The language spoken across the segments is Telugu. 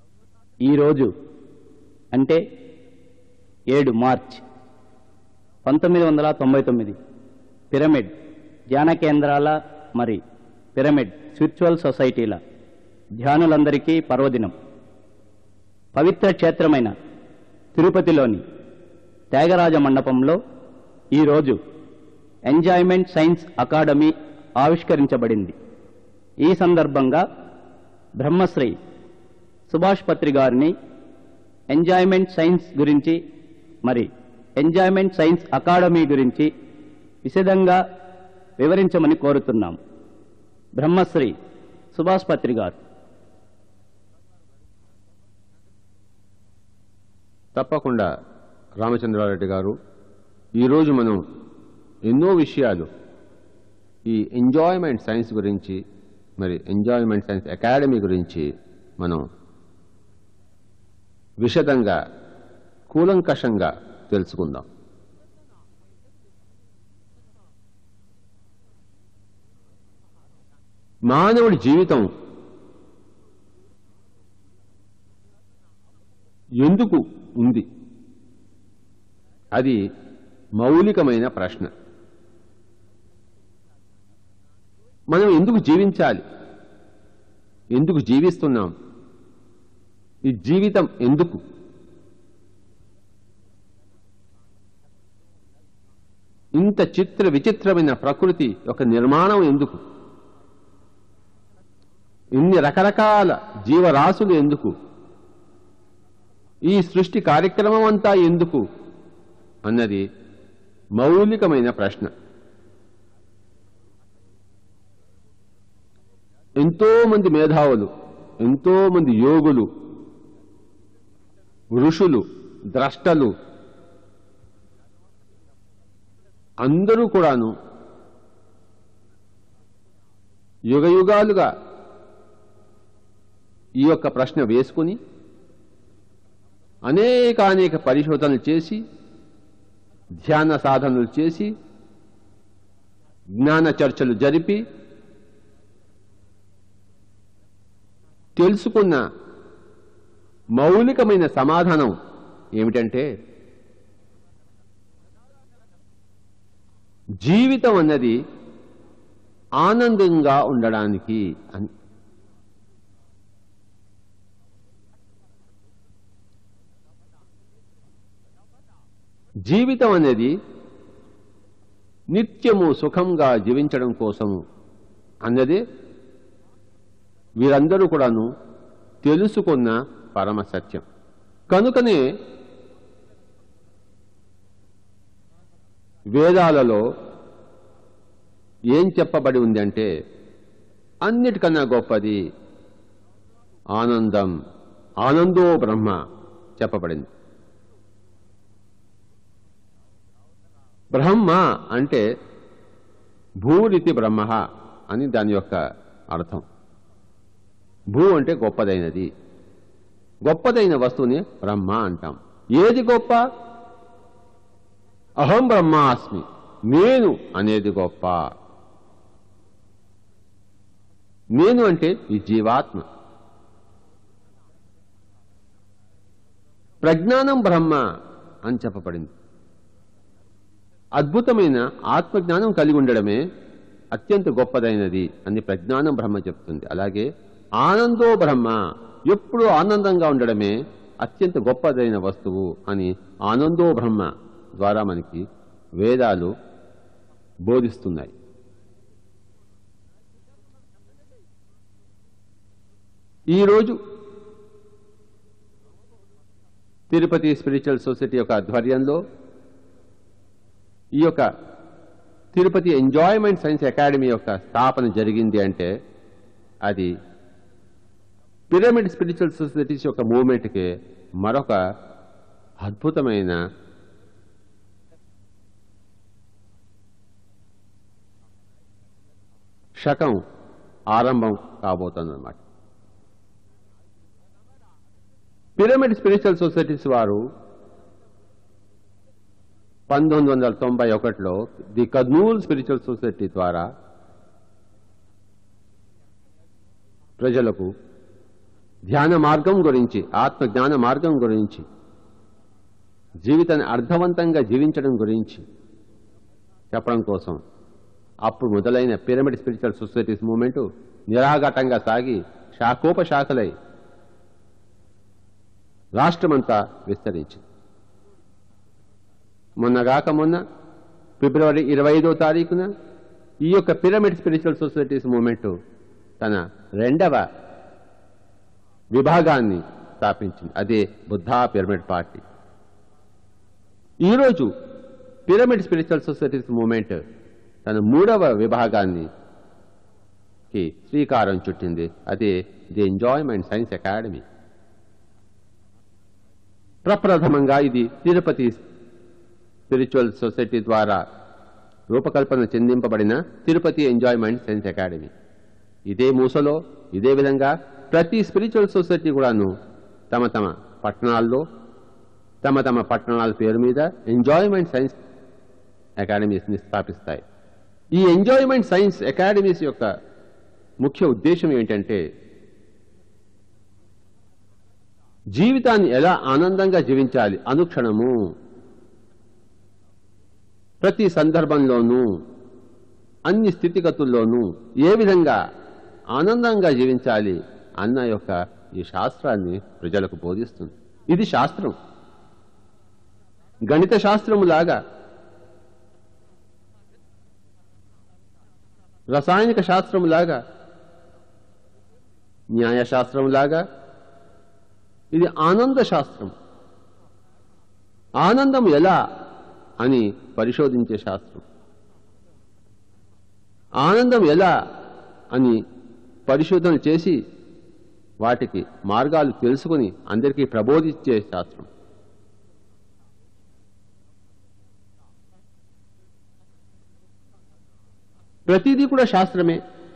ఈరోజు అంటే ఏడు మార్చ్ పంతొమ్మిది వందల తొంభై తొమ్మిది పిరమిడ్ ధ్యాన కేంద్రాల మరి పిరమిడ్ స్పిరిచువల్ సొసైటీల ధ్యానులందరికీ పర్వదినం పవిత్ర క్షేత్రమైన తిరుపతిలోని త్యాగరాజ మండపంలో ఈరోజు ఎంజాయ్మెంట్ సైన్స్ అకాడమీ ఆవిష్కరించబడింది ఈ సందర్భంగా బ్రహ్మశ్రీ సుభాష్ పత్రి గారిని ఎంజాయ్మెంట్ సైన్స్ గురించి మరి ఎంజాయ్మెంట్ సైన్స్ అకాడమీ గురించి విశదంగా వివరించమని కోరుతున్నాం బ్రహ్మశ్రీ సుభాష్ పత్రి గారు తప్పకుండా రామచంద్రారెడ్డి గారు ఈరోజు మనం ఎన్నో విషయాలు ఈ ఎంజాయ్మెంట్ సైన్స్ గురించి మరి ఎంజాయ్మెంట్ సైన్స్ అకాడమీ గురించి మనం విశదంగా కూలంకషంగా తెలుసుకుందాం మానవుడి జీవితం ఎందుకు ఉంది అది మౌలికమైన ప్రశ్న మనం ఎందుకు జీవించాలి ఎందుకు జీవిస్తున్నాం ఈ జీవితం ఎందుకు ఇంత చిత్ర విచిత్రమైన ప్రకృతి యొక్క నిర్మాణం ఎందుకు ఇన్ని రకరకాల జీవరాశులు ఎందుకు ఈ సృష్టి కార్యక్రమం అంతా ఎందుకు అన్నది మౌలికమైన ప్రశ్న ఎంతో మంది మేధావులు ఎంతో మంది యోగులు ఋషులు ద్రష్టలు అందరూ కూడాను యుగయుగాలుగా ఈ యొక్క ప్రశ్న వేసుకుని అనేకానేక పరిశోధనలు చేసి ధ్యాన సాధనలు చేసి జ్ఞాన చర్చలు జరిపి తెలుసుకున్న మౌలికమైన సమాధానం ఏమిటంటే జీవితం అన్నది ఆనందంగా ఉండడానికి అని జీవితం అనేది నిత్యము సుఖంగా జీవించడం కోసము అన్నది వీరందరూ కూడాను తెలుసుకున్న పరమ సత్యం కనుకనే వేదాలలో ఏం చెప్పబడి ఉంది అంటే అన్నిటికన్నా గొప్పది ఆనందం ఆనందో బ్రహ్మ చెప్పబడింది బ్రహ్మ అంటే భూరితి బ్రహ్మ అని దాని యొక్క అర్థం భూ అంటే గొప్పదైనది గొప్పదైన వస్తువుని బ్రహ్మ అంటాం ఏది గొప్ప అహం బ్రహ్మాస్మి నేను అనేది గొప్ప నేను అంటే ఈ జీవాత్మ ప్రజ్ఞానం బ్రహ్మ అని చెప్పబడింది అద్భుతమైన ఆత్మజ్ఞానం కలిగి ఉండడమే అత్యంత గొప్పదైనది అని ప్రజ్ఞానం బ్రహ్మ చెప్తుంది అలాగే ఆనందో బ్రహ్మ ఎప్పుడూ ఆనందంగా ఉండడమే అత్యంత గొప్పదైన వస్తువు అని ఆనందో బ్రహ్మ ద్వారా మనకి వేదాలు బోధిస్తున్నాయి ఈరోజు తిరుపతి స్పిరిచువల్ సొసైటీ యొక్క ఆధ్వర్యంలో ఈ యొక్క తిరుపతి ఎంజాయ్మెంట్ సైన్స్ అకాడమీ యొక్క స్థాపన జరిగింది అంటే అది పిరమిడ్ స్పిరిచువల్ సొసైటీస్ యొక్క మూవ్మెంట్కి మరొక అద్భుతమైన శకం ఆరంభం కాబోతుందన్నమాట పిరమిడ్ స్పిరిచువల్ సొసైటీస్ వారు పంతొమ్మిది వందల తొంభై ఒకటిలో ది కర్నూల్ స్పిరిచువల్ సొసైటీ ద్వారా ప్రజలకు ధ్యాన మార్గం గురించి ఆత్మ జ్ఞాన మార్గం గురించి జీవితాన్ని అర్థవంతంగా జీవించడం గురించి చెప్పడం కోసం అప్పుడు మొదలైన పిరమిడ్ స్పిరిచువల్ సొసైటీస్ మూమెంట్ నిరాఘాటంగా సాగి శాఖోపశాఖలై రాష్ట్రమంతా విస్తరించింది మొన్నగాక మొన్న ఫిబ్రవరి ఇరవై ఐదో తారీఖున ఈ యొక్క పిరమిడ్ స్పిరిచువల్ సొసైటీస్ మూమెంట్ తన రెండవ విభాగాన్ని స్థాపించింది అదే బుద్ధా పిరమిడ్ పార్టీ ఈరోజు పిరమిడ్ స్పిరిచువల్ సొసైటీస్ మూమెంట్ తన మూడవ విభాగాన్ని కి శ్రీకారం చుట్టింది అదే ది ఎంజాయ్మెంట్ సైన్స్ అకాడమీ ప్రప్రథమంగా ఇది తిరుపతి స్పిరిచువల్ సొసైటీ ద్వారా రూపకల్పన చెందింపబడిన తిరుపతి ఎంజాయ్మెంట్ సైన్స్ అకాడమీ ఇదే మూసలో ఇదే విధంగా ప్రతి స్పిరిచువల్ సొసైటీ కూడాను తమ తమ పట్టణాల్లో తమ తమ పట్టణాల పేరు మీద ఎంజాయ్మెంట్ సైన్స్ అకాడమీస్ని స్థాపిస్తాయి ఈ ఎంజాయ్మెంట్ సైన్స్ అకాడమీస్ యొక్క ముఖ్య ఉద్దేశం ఏంటంటే జీవితాన్ని ఎలా ఆనందంగా జీవించాలి అనుక్షణము ప్రతి సందర్భంలోనూ అన్ని స్థితిగతుల్లోనూ ఏ విధంగా ఆనందంగా జీవించాలి అన్న యొక్క ఈ శాస్త్రాన్ని ప్రజలకు బోధిస్తుంది ఇది శాస్త్రం గణిత శాస్త్రములాగా రసాయనిక శాస్త్రములాగా న్యాయశాస్త్రములాగా ఇది ఆనంద శాస్త్రం ఆనందం ఎలా అని పరిశోధించే శాస్త్రం ఆనందం ఎలా అని పరిశోధన చేసి వాటికి మార్గాలు తెలుసుకుని అందరికీ ప్రబోధించే శాస్త్రం ప్రతిదీ కూడా శాస్త్రమే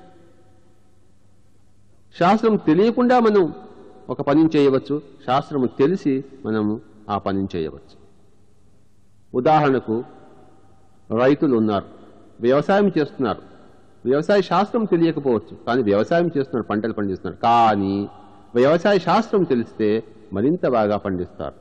శాస్త్రం తెలియకుండా మనం ఒక పనిని చేయవచ్చు శాస్త్రము తెలిసి మనము ఆ పనిని చేయవచ్చు ఉదాహరణకు రైతులు ఉన్నారు వ్యవసాయం చేస్తున్నారు వ్యవసాయ శాస్త్రం తెలియకపోవచ్చు కానీ వ్యవసాయం చేస్తున్నారు పంటలు పండిస్తున్నారు కానీ వ్యవసాయ శాస్త్రం తెలిస్తే మరింత బాగా పండిస్తారు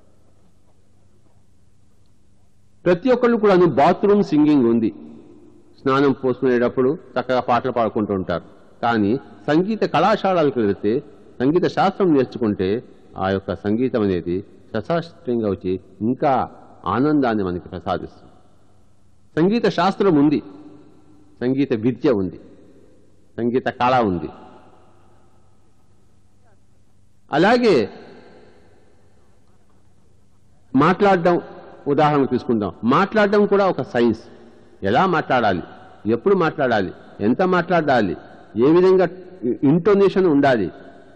ప్రతి ఒక్కళ్ళు కూడా బాత్రూమ్ సింగింగ్ ఉంది స్నానం పోసుకునేటప్పుడు చక్కగా పాటలు పాడుకుంటూ ఉంటారు కానీ సంగీత కళాశాలలకు వెళితే సంగీత శాస్త్రం నేర్చుకుంటే ఆ యొక్క సంగీతం అనేది సశాస్త్రంగా వచ్చి ఇంకా ఆనందాన్ని మనకి ప్రసాదిస్తుంది సంగీత శాస్త్రం ఉంది సంగీత విద్య ఉంది సంగీత కళ ఉంది అలాగే మాట్లాడడం ఉదాహరణ తీసుకుందాం మాట్లాడడం కూడా ఒక సైన్స్ ఎలా మాట్లాడాలి ఎప్పుడు మాట్లాడాలి ఎంత మాట్లాడాలి ఏ విధంగా ఇంటోనేషన్ ఉండాలి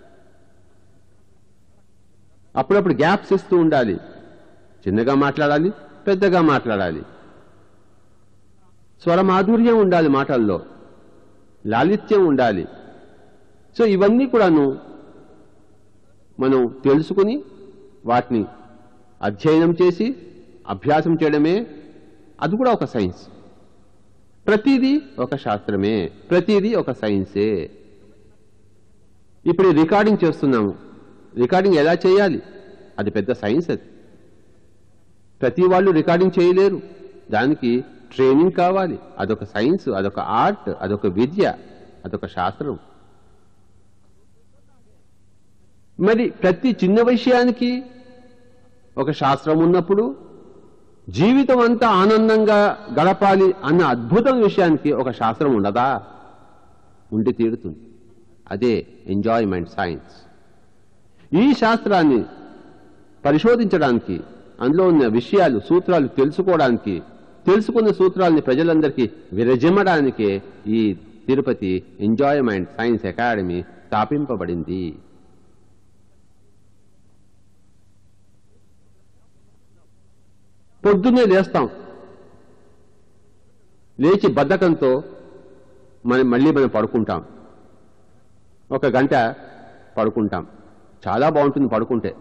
అప్పుడప్పుడు గ్యాప్స్ ఇస్తూ ఉండాలి చిన్నగా మాట్లాడాలి పెద్దగా మాట్లాడాలి స్వరమాధుర్యం ఉండాలి మాటల్లో లాలిత్యం ఉండాలి సో ఇవన్నీ కూడాను మనం తెలుసుకుని వాటిని అధ్యయనం చేసి అభ్యాసం చేయడమే అది కూడా ఒక సైన్స్ ప్రతిదీ ఒక శాస్త్రమే ప్రతిదీ ఒక సైన్సే ఇప్పుడు ఈ రికార్డింగ్ చేస్తున్నాము రికార్డింగ్ ఎలా చేయాలి అది పెద్ద సైన్స్ అది ప్రతి వాళ్ళు రికార్డింగ్ చేయలేరు దానికి ట్రైనింగ్ కావాలి అదొక సైన్స్ అదొక ఆర్ట్ అదొక విద్య అదొక శాస్త్రం మరి ప్రతి చిన్న విషయానికి ఒక శాస్త్రం ఉన్నప్పుడు జీవితం అంతా ఆనందంగా గడపాలి అన్న అద్భుతం విషయానికి ఒక శాస్త్రం ఉండదా ఉండి తీరుతుంది అదే ఎంజాయ్మెంట్ సైన్స్ ఈ శాస్త్రాన్ని పరిశోధించడానికి అందులో ఉన్న విషయాలు సూత్రాలు తెలుసుకోవడానికి తెలుసుకున్న సూత్రాలని ప్రజలందరికీ విరజిమ్మడానికే ఈ తిరుపతి ఎంజాయ్మెంట్ సైన్స్ అకాడమీ స్థాపింపబడింది పొద్దున్నే లేస్తాం లేచి బద్ధకంతో మనం మళ్ళీ మనం పడుకుంటాం ఒక గంట పడుకుంటాం చాలా బాగుంటుంది పడుకుంటే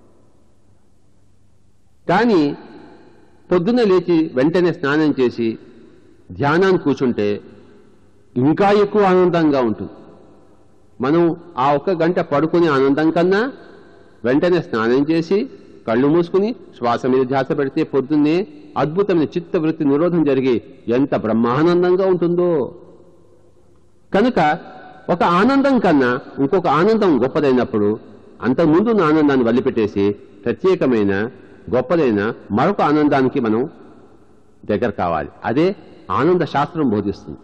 కానీ పొద్దున్నే లేచి వెంటనే స్నానం చేసి ధ్యానాన్ని కూర్చుంటే ఇంకా ఎక్కువ ఆనందంగా ఉంటుంది మనం ఆ ఒక్క గంట పడుకునే ఆనందం కన్నా వెంటనే స్నానం చేసి కళ్ళు మూసుకుని శ్వాస మీద ధ్యాస పెడితే పొద్దున్నే అద్భుతమైన చిత్తవృత్తి నిరోధం జరిగి ఎంత బ్రహ్మానందంగా ఉంటుందో కనుక ఒక ఆనందం కన్నా ఇంకొక ఆనందం గొప్పదైనప్పుడు అంతకుముందు ఉన్న ఆనందాన్ని వదిలిపెట్టేసి ప్రత్యేకమైన గొప్పదైన మరొక ఆనందానికి మనం దగ్గర కావాలి అదే ఆనంద శాస్త్రం బోధిస్తుంది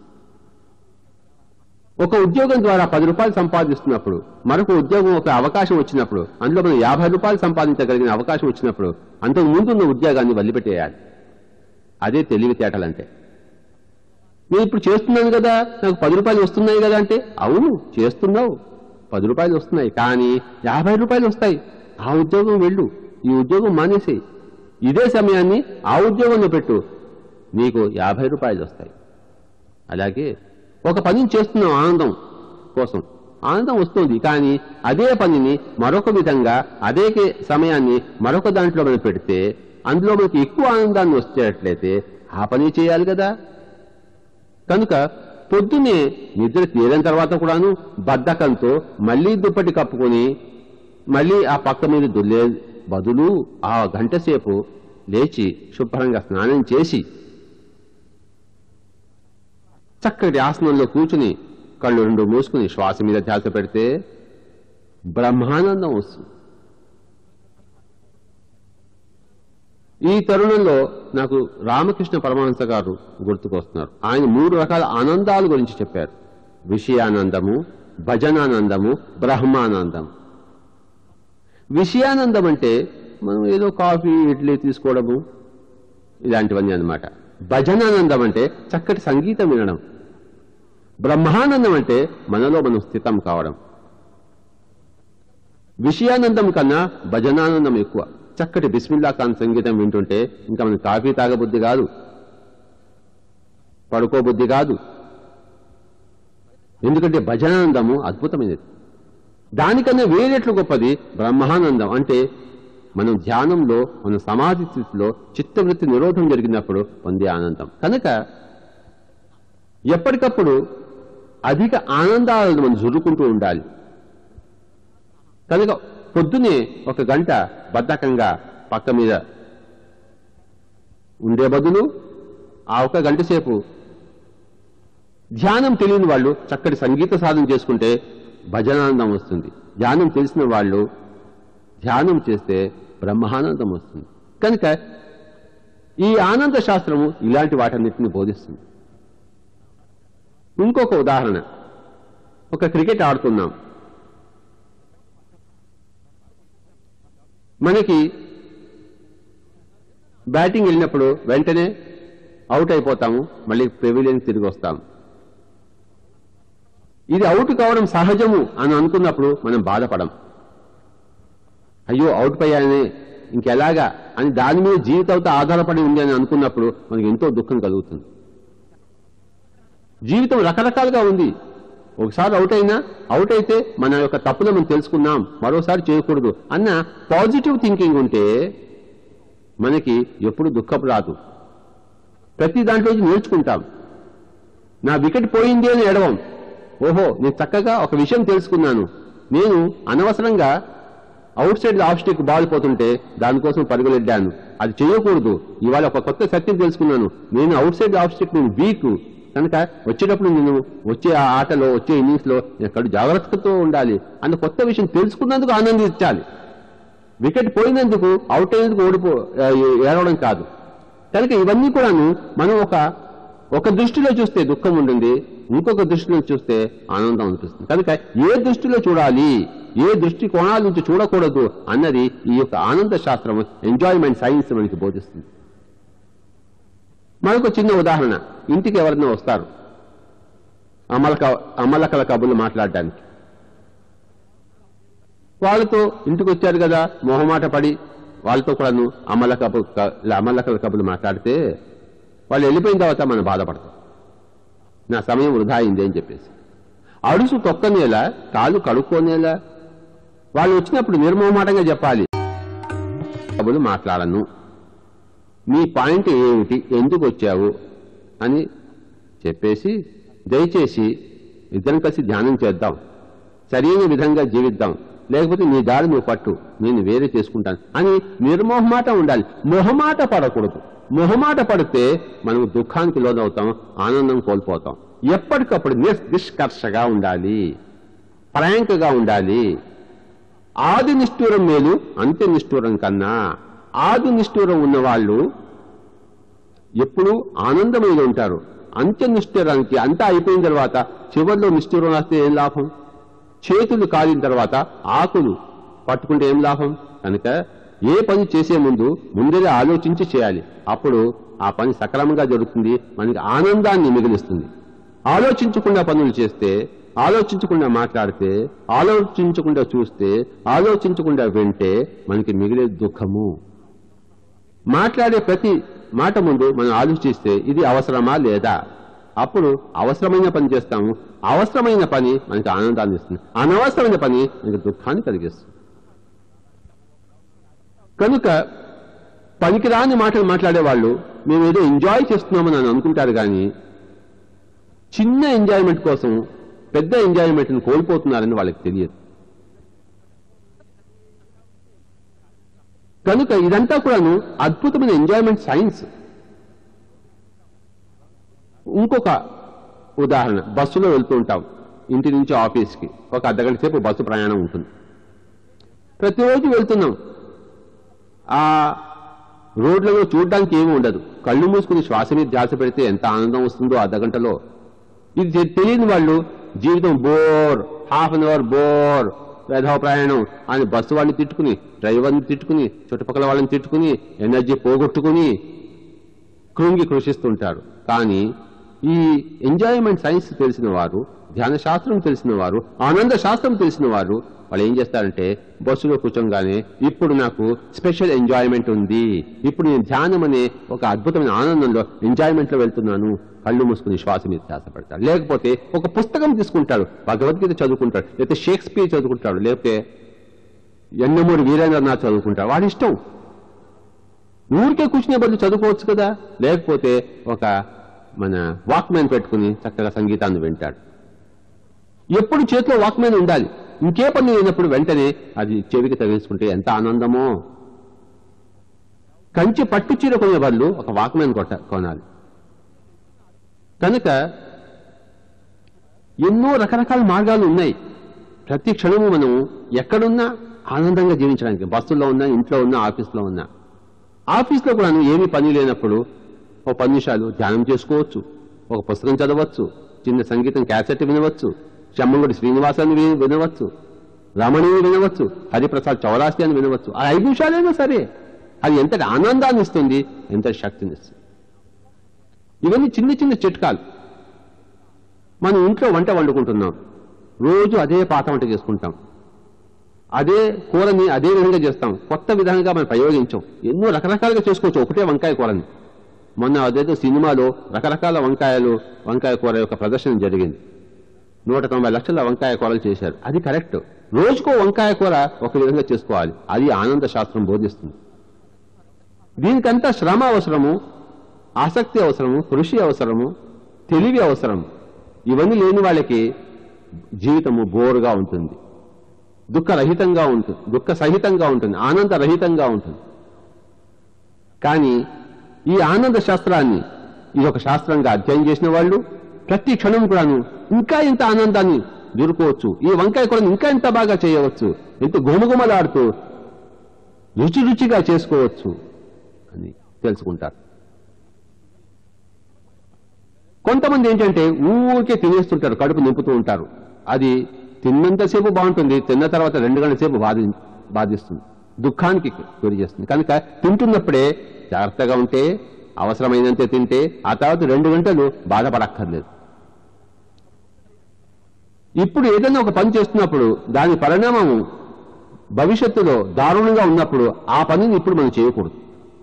ఒక ఉద్యోగం ద్వారా పది రూపాయలు సంపాదిస్తున్నప్పుడు మరొక ఉద్యోగం ఒక అవకాశం వచ్చినప్పుడు అందులో మనం యాభై రూపాయలు సంపాదించగలిగిన అవకాశం వచ్చినప్పుడు అంతకు ముందున్న ఉద్యోగాన్ని వదిలిపెట్టేయాలి అదే తెలివితేటలంటే నేను ఇప్పుడు చేస్తున్నాను కదా నాకు పది రూపాయలు వస్తున్నాయి కదా అంటే అవును చేస్తున్నావు పది రూపాయలు వస్తున్నాయి కానీ యాభై రూపాయలు వస్తాయి ఆ ఉద్యోగం వెళ్ళు ఈ ఉద్యోగం మానేసేయి ఇదే సమయాన్ని ఆ ఉద్యోగంలో పెట్టు నీకు యాభై రూపాయలు వస్తాయి అలాగే ఒక పనిని చేస్తున్నాం ఆనందం కోసం ఆనందం వస్తుంది కానీ అదే పనిని మరొక విధంగా అదే కే- సమయాన్ని మరొక దాంట్లో మనం పెడితే అందులో మనకి ఎక్కువ ఆనందాన్ని వచ్చేటట్లయితే ఆ పని చేయాలి కదా కనుక పొద్దున్నే నిద్ర తీరిన తర్వాత కూడాను బద్ధకంతో మళ్ళీ దుప్పటి కప్పుకొని మళ్ళీ ఆ పక్క మీద దుల్లే బదులు ఆ గంట సేపు లేచి శుభ్రంగా స్నానం చేసి చక్కటి ఆసనంలో కూర్చుని కళ్ళు రెండు మూసుకుని శ్వాస మీద ధ్యాస పెడితే బ్రహ్మానందం వస్తుంది ఈ తరుణంలో నాకు రామకృష్ణ పరమహంస గారు గుర్తుకొస్తున్నారు ఆయన మూడు రకాల ఆనందాల గురించి చెప్పారు విషయానందము భజనానందము బ్రహ్మానందం విషయానందం అంటే మనం ఏదో కాఫీ ఇడ్లీ తీసుకోవడము ఇలాంటివన్నీ అన్నమాట భజనానందం అంటే చక్కటి సంగీతం వినడం బ్రహ్మానందం అంటే మనలో మనం స్థితం కావడం విషయానందం కన్నా భజనానందం ఎక్కువ చక్కటి బిస్మిల్లా ఖాన్ సంగీతం వింటుంటే ఇంకా మనకి కాఫీ తాగబుద్ధి కాదు పడుకోబుద్ధి కాదు ఎందుకంటే భజనానందము అద్భుతమైనది దానికన్నా వేరేట్లు గొప్పది బ్రహ్మానందం అంటే మనం ధ్యానంలో మన సమాధి స్థితిలో చిత్తవృత్తి నిరోధం జరిగినప్పుడు పొందే ఆనందం కనుక ఎప్పటికప్పుడు అధిక ఆనందాలను మనం జురుకుంటూ ఉండాలి కనుక పొద్దునే ఒక గంట బద్ధకంగా పక్క మీద ఉండే బదులు ఆ ఒక గంట సేపు ధ్యానం తెలియని వాళ్ళు చక్కటి సంగీత సాధన చేసుకుంటే భజనానందం వస్తుంది ధ్యానం తెలిసిన వాళ్ళు ధ్యానం చేస్తే బ్రహ్మానందం వస్తుంది కనుక ఈ ఆనంద శాస్త్రము ఇలాంటి వాటన్నిటిని బోధిస్తుంది ఇంకొక ఉదాహరణ ఒక క్రికెట్ ఆడుతున్నాం మనకి బ్యాటింగ్ వెళ్ళినప్పుడు వెంటనే అవుట్ అయిపోతాము మళ్ళీ పెవిలియన్ తిరిగి వస్తాము ఇది అవుట్ కావడం సహజము అని అనుకున్నప్పుడు మనం బాధపడం అయ్యో అవుట్ అయ్యానే ఇంకెలాగా అని దాని మీద జీవితంతో ఆధారపడి ఉంది అని అనుకున్నప్పుడు మనకి ఎంతో దుఃఖం కలుగుతుంది జీవితం రకరకాలుగా ఉంది ఒకసారి అవుట్ అయినా అవుట్ అయితే మన యొక్క తప్పును మనం తెలుసుకున్నాం మరోసారి చేయకూడదు అన్న పాజిటివ్ థింకింగ్ ఉంటే మనకి ఎప్పుడు దుఃఖపు రాదు ప్రతి దాంట్లో నుంచి నేర్చుకుంటాం నా వికెట్ పోయింది అని ఎడవం ఓహో నేను చక్కగా ఒక విషయం తెలుసుకున్నాను నేను అనవసరంగా outside of stick ball పోతుంటే దానికోసం పరుగులెడ్డాను అది చేయకూడదు ఇవాళ ఒక కొత్త సత్యం తెలుసుకున్నాను నేను అవుట్ సైడ్ ఆఫ్ స్టిక్ నేను వీక్ కనుక వచ్చేటప్పుడు నేను వచ్చే ఆ ఆటలో వచ్చే ఇన్నింగ్స్ లో ఎక్కడ జాగ్రత్తతో ఉండాలి అన్న కొత్త విషయం తెలుసుకున్నందుకు ఆనందించాలి వికెట్ పోయినందుకు అవుట్ అయినందుకు ఓడిపో ఆ, ఏడవడం కాదు కనుక ఇవన్నీ కూడాను మనం ఒక ఒక దృష్టిలో చూస్తే దుఃఖం ఉంటుంది ఇంకొక దృష్టిలో చూస్తే ఆనందం అనిపిస్తుంది కనుక ఏ దృష్టిలో చూడాలి ఏ దృష్టి కోణాల నుంచి చూడకూడదు అన్నది ఈ యొక్క ఆనంద శాస్త్రం ఎంజాయ్మెంట్ సైన్స్ మనకి బోధిస్తుంది మనకు చిన్న ఉదాహరణ ఇంటికి ఎవరైనా వస్తారు అమలక అమలకల కబుర్లు మాట్లాడడానికి వాళ్ళతో ఇంటికి వచ్చారు కదా మొహమాట పడి వాళ్ళతో కూడాను అమల కబు అమలకల కబుర్లు మాట్లాడితే వాళ్ళు వెళ్ళిపోయిన తర్వాత మనం బాధపడతాం నా సమయం వృధా అయింది అని చెప్పేసి అడుసు తొక్కనేలా కాలు కడుక్కోనేలా వాళ్ళు వచ్చినప్పుడు నిర్మోహమాటంగా చెప్పాలి కబులు మాట్లాడను నీ పాయింట్ ఏమిటి ఎందుకు వచ్చావు అని చెప్పేసి దయచేసి ఇద్దరం కలిసి ధ్యానం చేద్దాం సరైన విధంగా జీవిద్దాం లేకపోతే నీ దారి నువ్వు పట్టు నేను వేరే చేసుకుంటాను అని నిర్మోహమాట ఉండాలి మొహమాట పడకూడదు మొహమాట పడితే మనం దుఃఖానికి లోనవుతాం ఆనందం కోల్పోతాం ఎప్పటికప్పుడు నిస్ నిష్కర్షగా ఉండాలి ప్రాంక్గా ఉండాలి ఆది నిష్ఠూరం మేలు అంత్య నిష్ఠూరం కన్నా ఆది నిష్ఠూరం ఉన్నవాళ్ళు ఎప్పుడూ ఆనందమైన ఉంటారు అంత్య నిష్ఠూరానికి అంతా అయిపోయిన తర్వాత చివరిలో నిష్ఠూరం వస్తే ఏం లాభం చేతులు కాలిన తర్వాత ఆకులు పట్టుకుంటే ఏం లాభం కనుక ఏ పని చేసే ముందు ముందరే ఆలోచించి చేయాలి అప్పుడు ఆ పని సక్రమంగా జరుగుతుంది మనకి ఆనందాన్ని మిగిలిస్తుంది ఆలోచించకుండా పనులు చేస్తే ఆలోచించకుండా మాట్లాడితే ఆలోచించకుండా చూస్తే ఆలోచించకుండా వింటే మనకి మిగిలే దుఃఖము మాట్లాడే ప్రతి మాట ముందు మనం ఆలోచిస్తే ఇది అవసరమా లేదా అప్పుడు అవసరమైన పని చేస్తాము అవసరమైన పని మనకి ఆనందాన్ని ఇస్తుంది అనవసరమైన పని మనకి దుఃఖాన్ని కలిగిస్తుంది కనుక పనికిరాని మాటలు మాట్లాడే వాళ్ళు మేము ఏదో ఎంజాయ్ చేస్తున్నామని అని అనుకుంటారు కానీ చిన్న ఎంజాయ్మెంట్ కోసం పెద్ద ఎంజాయ్మెంట్ని కోల్పోతున్నారని వాళ్ళకి తెలియదు కనుక ఇదంతా కూడాను అద్భుతమైన ఎంజాయ్మెంట్ సైన్స్ ఇంకొక ఉదాహరణ బస్సులో వెళ్తూ ఉంటాం ఇంటి నుంచి ఆఫీస్కి ఒక అర్ధగంట సేపు బస్సు ప్రయాణం ఉంటుంది ప్రతిరోజు వెళ్తున్నాం ఆ రోడ్లలో చూడడానికి ఏమీ ఉండదు కళ్ళు మూసుకుని శ్వాస మీద ధ్యాస పెడితే ఎంత ఆనందం వస్తుందో అర్ధగంటలో ఇది తె- తెలియని వాళ్ళు జీవితం bore half an hour bore వేధవ ప్రయాణం అని బస్సు వాళ్ళని తిట్టుకుని డ్రైవర్ని తిట్టుకుని చుట్టుపక్కల వాళ్ళని తిట్టుకుని ఎనర్జీ పోగొట్టుకుని కృంగి కృషిస్తుంటారు కానీ ఈ ఎంజాయ్మెంట్ సైన్స్ తెలిసిన వారు ధ్యాన శాస్త్రం తెలిసిన వారు ఆనంద శాస్త్రం తెలిసిన వారు వాళ్ళు ఏం చేస్తారంటే బస్సులో కూర్చోగానే ఇప్పుడు నాకు స్పెషల్ ఎంజాయ్మెంట్ ఉంది ఇప్పుడు నేను ధ్యానం అనే ఒక అద్భుతమైన ఆనందంలో ఎంజాయ్మెంట్ లో వెళ్తున్నాను కళ్ళు మూసుకుని శ్వాస మీద ధ్యాస పెడతాడు లేకపోతే ఒక పుస్తకం తీసుకుంటాడు భగవద్గీత చదువుకుంటాడు లేకపోతే షేక్స్పియర్ చదువుకుంటాడు లేకపోతే ఎన్నమూరి వీరేంద్రనాథ్ చదువుకుంటాడు వాడి ఇష్టం ఊరికే కూర్చునే బదులు చదువుకోవచ్చు కదా లేకపోతే ఒక మన వాక్మ్యాన్ పెట్టుకుని చక్కగా సంగీతాన్ని వింటాడు ఎప్పుడు చేతిలో వాక్మ్యాన్ ఉండాలి ఇంకే పని లేనప్పుడు వెంటనే అది చెవికి తగిలించుకుంటే ఎంత ఆనందమో కంచి పట్టు చీర కొనే బదులు ఒక వాక్మ్యాన్ కొట్ట కొనాలి కనుక ఎన్నో రకరకాల మార్గాలు ఉన్నాయి ప్రతి క్షణము మనం ఎక్కడున్నా ఆనందంగా జీవించడానికి బస్సుల్లో ఉన్నా ఇంట్లో ఉన్నా ఆఫీస్లో ఉన్నా ఆఫీస్లో కూడా ఏమీ పని లేనప్పుడు ఒక పది నిమిషాలు ధ్యానం చేసుకోవచ్చు ఒక పుస్తకం చదవచ్చు చిన్న సంగీతం క్యాసెట్ వినవచ్చు చెమ్మంగుడి శ్రీనివాసాన్ని వి- వినవచ్చు రమణీని వినవచ్చు హరిప్రసాద్ చౌరాసి అని వినవచ్చు ఆ ఐదు నిమిషాలైనా సరే అది ఎంతటి ఆనందాన్ని ఇస్తుంది ఎంతటి శక్తిని ఇస్తుంది ఇవన్నీ చిన్న చిన్న చిట్కాలు మనం ఇంట్లో వంట వండుకుంటున్నాం రోజు అదే పాత వంట చేసుకుంటాం అదే కూరని అదే విధంగా చేస్తాం కొత్త విధంగా మనం ప్రయోగించాం ఎన్నో రకరకాలుగా చేసుకోవచ్చు ఒకటే వంకాయ కూరని మొన్న అదేదో సినిమాలో రకరకాల వంకాయలు వంకాయ కూర యొక్క ప్రదర్శన జరిగింది నూట తొంభై లక్షల వంకాయ కూరలు చేశారు అది కరెక్ట్ రోజుకో వంకాయ కూర ఒక విధంగా చేసుకోవాలి అది ఆనంద శాస్త్రం బోధిస్తుంది దీనికంతా శ్రమ అవసరము ఆసక్తి అవసరము కృషి అవసరము తెలివి అవసరం ఇవన్నీ లేని వాళ్ళకి జీవితము బోరుగా ఉంటుంది దుఃఖరహితంగా ఉంటుంది దుఃఖ సహితంగా ఉంటుంది ఆనంద రహితంగా ఉంటుంది కానీ ఈ ఆనంద శాస్త్రాన్ని ఇది ఒక శాస్త్రంగా అధ్యయనం చేసిన వాళ్ళు ప్రతి క్షణం కూడాను ఇంకా ఎంత ఆనందాన్ని దొరుకోవచ్చు ఈ వంకాయ కూరని ఇంకా ఎంత బాగా చేయవచ్చు ఎంత గుమగుమలాడుతూ రుచి రుచిగా చేసుకోవచ్చు అని తెలుసుకుంటారు కొంతమంది ఏంటంటే ఊరికే తినేస్తుంటారు కడుపు నింపుతూ ఉంటారు అది తిన్నంతసేపు బాగుంటుంది తిన్న తర్వాత రెండు గంటల సేపు బాధి బాధిస్తుంది దుఃఖానికి గురి చేస్తుంది కనుక తింటున్నప్పుడే జాగ్రత్తగా ఉంటే అవసరమైనంతే తింటే ఆ తర్వాత రెండు గంటలు బాధపడక్కర్లేదు ఇప్పుడు ఏదైనా ఒక పని చేస్తున్నప్పుడు దాని పరిణామం భవిష్యత్తులో దారుణంగా ఉన్నప్పుడు ఆ పనిని ఇప్పుడు మనం చేయకూడదు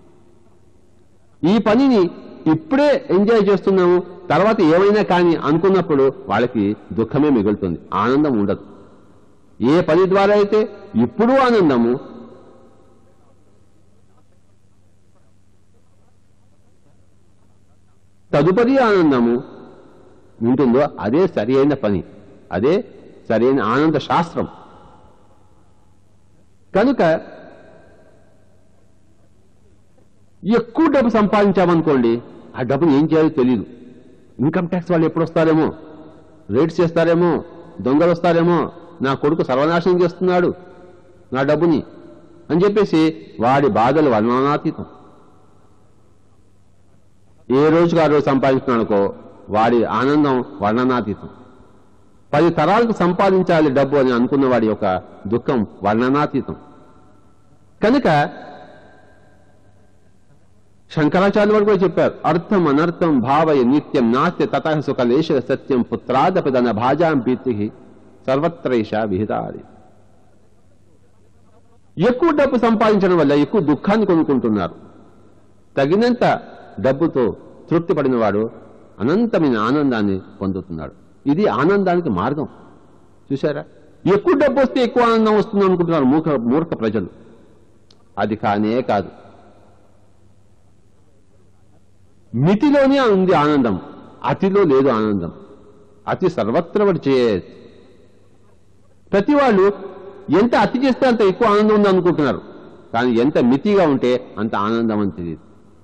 ఈ పనిని ఇప్పుడే ఎంజాయ్ చేస్తున్నాము తర్వాత ఏమైనా కానీ అనుకున్నప్పుడు వాళ్ళకి దుఃఖమే మిగులుతుంది ఆనందం ఉండదు ఏ పని ద్వారా అయితే ఇప్పుడు ఆనందము తదుపరి ఆనందము ఉంటుందో అదే సరి అయిన పని అదే సరైన ఆనంద శాస్త్రం కనుక ఎక్కువ డబ్బు సంపాదించామనుకోండి ఆ డబ్బుని ఏం చేయాలో తెలియదు ఇన్కమ్ ట్యాక్స్ వాళ్ళు ఎప్పుడు వస్తారేమో రేట్స్ చేస్తారేమో దొంగలు వస్తారేమో నా కొడుకు సర్వనాశనం చేస్తున్నాడు నా డబ్బుని అని చెప్పేసి వాడి బాధలు వర్ణనాతీతం ఏ రోజుకు ఆ రోజు సంపాదించుకున్నాడుకో వాడి ఆనందం వర్ణనాతీతం పది తరాలకు సంపాదించాలి డబ్బు అని అనుకున్న వాడి యొక్క దుఃఖం వర్ణనాతీతం కనుక శంకరాచార్య వారు కూడా చెప్పారు అర్థం అనర్థం భావయ నిత్యం నాస్తి తత సుఖలేశ సత్యం పుత్రాదపదన భాజాం ప్రీతి సర్వత్రైష విహితాది ఎక్కువ డబ్బు సంపాదించడం వల్ల ఎక్కువ దుఃఖాన్ని కొనుక్కుంటున్నారు తగినంత డబ్బుతో తృప్తి పడినవాడు అనంతమైన ఆనందాన్ని పొందుతున్నాడు ఇది ఆనందానికి మార్గం చూసారా ఎక్కువ డబ్బు వస్తే ఎక్కువ ఆనందం వస్తుంది అనుకుంటున్నారు మూర్ఖ మూర్ఖ ప్రజలు అది కానే కాదు మితిలోనే ఉంది ఆనందం అతిలో లేదు ఆనందం అతి సర్వత్ర వాడు చేయదు ప్రతి వాళ్ళు ఎంత అతి చేస్తే అంత ఎక్కువ ఆనందం ఉంది అనుకుంటున్నారు కానీ ఎంత మితిగా ఉంటే అంత ఆనందం అని తెలియదు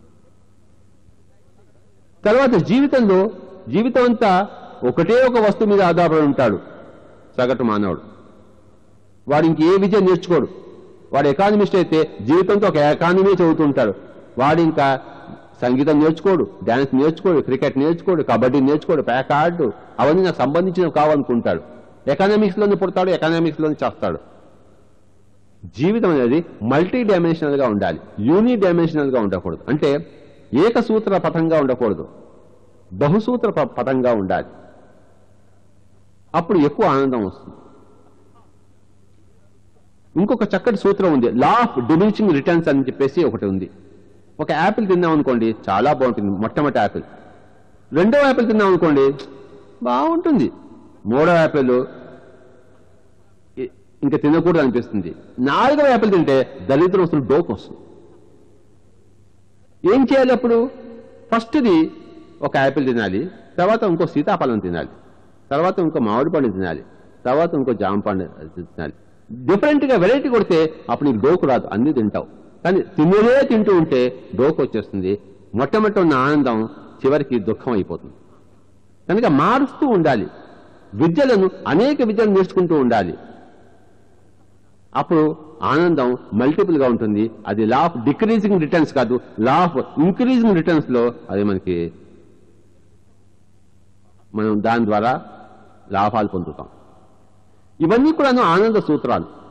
తర్వాత జీవితంలో జీవితం అంతా ఒకటే ఒక వస్తువు మీద ఆధారపడి ఉంటాడు సగటు మానవుడు వాడు ఇంకే విద్య నేర్చుకోడు వాడు ఎకానమిస్ట్ అయితే జీవితంతో ఒక ఎకానమీ చదువుతుంటాడు వాడు ఇంకా సంగీతం నేర్చుకోడు డాన్స్ నేర్చుకోడు క్రికెట్ నేర్చుకోడు కబడ్డీ నేర్చుకోడు ప్యాకార్డు అవన్నీ నాకు సంబంధించినవి కావాలనుకుంటాడు ఎకనామిక్స్ లోనే పుడతాడు ఎకనామిక్స్ లోనే చేస్తాడు జీవితం అనేది మల్టీ డైమెన్షనల్ గా ఉండాలి యూని డైమెన్షనల్ గా ఉండకూడదు అంటే ఏకసూత్ర పథంగా ఉండకూడదు బహుసూత్ర ప- పథంగా ఉండాలి అప్పుడు ఎక్కువ ఆనందం వస్తుంది ఇంకొక చక్కటి సూత్రం ఉంది లా ఆఫ్ డిమినిషింగ్ రిటర్న్స్ అని చెప్పేసి ఒకటి ఉంది ఒక యాపిల్ తిన్నాం అనుకోండి చాలా బాగుంటుంది మొట్టమొదటి యాపిల్ రెండో యాపిల్ తిన్నాం అనుకోండి బాగుంటుంది మూడో యాపిల్ ఇ- ఇంకా తినకూడదు అనిపిస్తుంది నాలుగవ యాపిల్ తింటే దరిద్రం వస్తుంది డోకు వస్తుంది ఏం చేయాలి అప్పుడు ఫస్ట్ది ఒక యాపిల్ తినాలి తర్వాత ఇంకో సీతాఫలం తినాలి తర్వాత ఇంకో మామిడి పండు తినాలి తర్వాత ఇంకో జామ పండు తినాలి డిఫరెంట్ గా వెరైటీ కొడితే అప్పుడు నీకు డోకు రాదు అన్ని తింటావు కానీ తినేదే తింటూ ఉంటే డోకు వచ్చేస్తుంది మొట్టమొదటి ఉన్న ఆనందం చివరికి దుఃఖం అయిపోతుంది కనుక మారుస్తూ ఉండాలి విద్యలను అనేక విద్యలు నేర్చుకుంటూ ఉండాలి అప్పుడు ఆనందం మల్టిపుల్ గా ఉంటుంది అది లా ఆఫ్ డిక్రీజింగ్ రిటర్న్స్ కాదు లా ఆఫ్ ఇంక్రీజింగ్ రిటర్న్స్ లో అది మనకి మనం దాని ద్వారా లాభాలు పొందుతాం ఇవన్నీ కూడాను ఆనంద సూత్రాలు